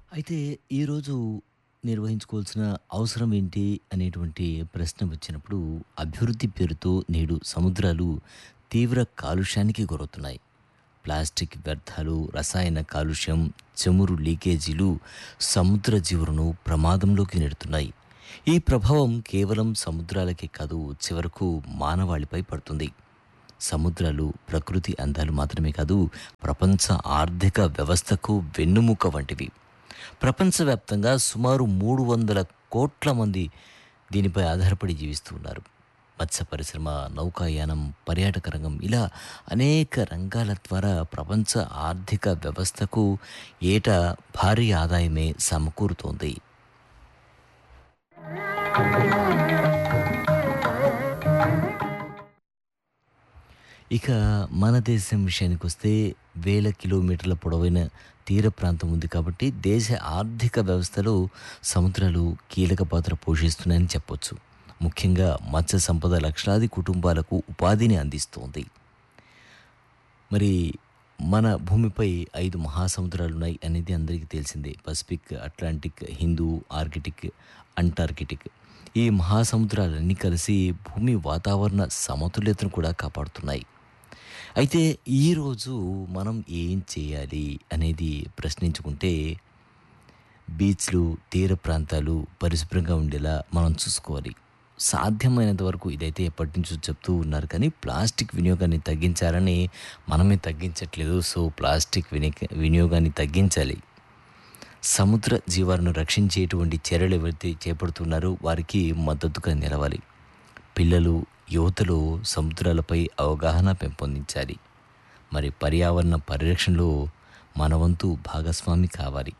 అయితే ఈరోజు నిర్వహించుకోవాల్సిన అవసరం ఏంటి అనేటువంటి ప్రశ్న వచ్చినప్పుడు అభివృద్ధి పేరుతో నేడు సముద్రాలు తీవ్ర కాలుష్యానికి గురవుతున్నాయి ప్లాస్టిక్ వ్యర్థాలు రసాయన కాలుష్యం చమురు లీకేజీలు సముద్ర జీవులను ప్రమాదంలోకి నెడుతున్నాయి ఈ ప్రభావం కేవలం సముద్రాలకే కాదు చివరకు మానవాళిపై పడుతుంది సముద్రాలు ప్రకృతి అందాలు మాత్రమే కాదు ప్రపంచ ఆర్థిక వ్యవస్థకు వెన్నుముక వంటివి ప్రపంచవ్యాప్తంగా సుమారు మూడు వందల కోట్ల మంది దీనిపై ఆధారపడి జీవిస్తూ ఉన్నారు మత్స్య పరిశ్రమ నౌకాయానం పర్యాటక రంగం ఇలా అనేక రంగాల ద్వారా ప్రపంచ ఆర్థిక వ్యవస్థకు ఏటా భారీ ఆదాయమే సమకూరుతోంది ఇక మన దేశం విషయానికి వస్తే వేల కిలోమీటర్ల పొడవైన తీర ప్రాంతం ఉంది కాబట్టి దేశ ఆర్థిక వ్యవస్థలో సముద్రాలు కీలక పాత్ర పోషిస్తున్నాయని చెప్పొచ్చు ముఖ్యంగా మత్స్య సంపద లక్షలాది కుటుంబాలకు ఉపాధిని అందిస్తోంది మరి మన భూమిపై ఐదు మహాసముద్రాలు ఉన్నాయి అనేది అందరికీ తెలిసిందే Pacific Atlantic Hindu Arctic Antarctic ఈ మహాసముద్రాలన్నీ కలిసి భూమి వాతావరణ సమతుల్యతను కూడా కాపాడుతున్నాయి అయితే ఈరోజు మనం ఏం చేయాలి అనేది ప్రశ్నించుకుంటే బీచ్లు తీర ప్రాంతాలు పరిశుభ్రంగా ఉండేలా మనం చూసుకోవాలి సాధ్యమైనంత వరకు ఇదైతే ఎప్పటి నుంచో చెప్తూ ఉన్నారు కానీ ప్లాస్టిక్ వినియోగాన్ని తగ్గించాలని మనమే తగ్గించట్లేదు సో ప్లాస్టిక్ వినియోగ వినియోగాన్ని తగ్గించాలి సముద్ర జీవాలను రక్షించేటువంటి చర్యలు ఎవరైతే చేపడుతున్నారో వారికి మద్దతుగా నిలవాలి పిల్లలు యువతలో సముద్రాలపై అవగాహన పెంపొందించాలి మరి పర్యావరణ పరిరక్షణలో మనవంతు భాగస్వామి కావాలి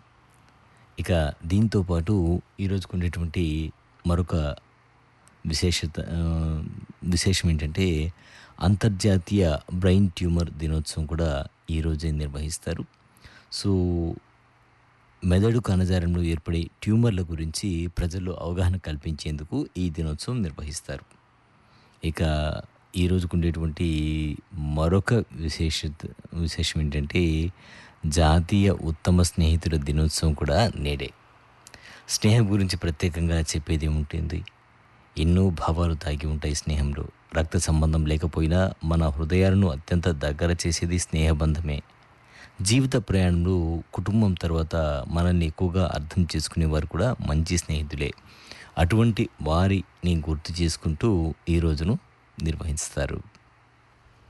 ఇక దీంతోపాటు ఈరోజుకు ఉండేటువంటి మరొక విశేషత ఆ, విశేషం ఏంటంటే అంతర్జాతీయ బ్రెయిన్ ట్యూమర్ దినోత్సవం కూడా ఈరోజే నిర్వహిస్తారు సో మెదడు కణజాలంలో ఏర్పడే ట్యూమర్ల గురించి ప్రజల్లో అవగాహన కల్పించేందుకు ఈ దినోత్సవం నిర్వహిస్తారు ఇక ఈ రోజుకు ఉండేటువంటి మరొక విశేషత విశేషం ఏంటంటే జాతీయ ఉత్తమ స్నేహితుల దినోత్సవం కూడా నేడే స్నేహం గురించి ప్రత్యేకంగా చెప్పేది ఏముంటుంది ఎన్నో భావాలు దాగి ఉంటాయి స్నేహంలో రక్త సంబంధం లేకపోయినా మన హృదయాలను అత్యంత దగ్గర చేసేది స్నేహబంధమే జీవిత ప్రయాణంలో కుటుంబం తర్వాత మనల్ని ఎక్కువగా అర్థం చేసుకునేవారు కూడా మంచి స్నేహితులే అటువంటి వారిని గుర్తు చేసుకుంటూ ఈ రోజును నిర్వహిస్తారు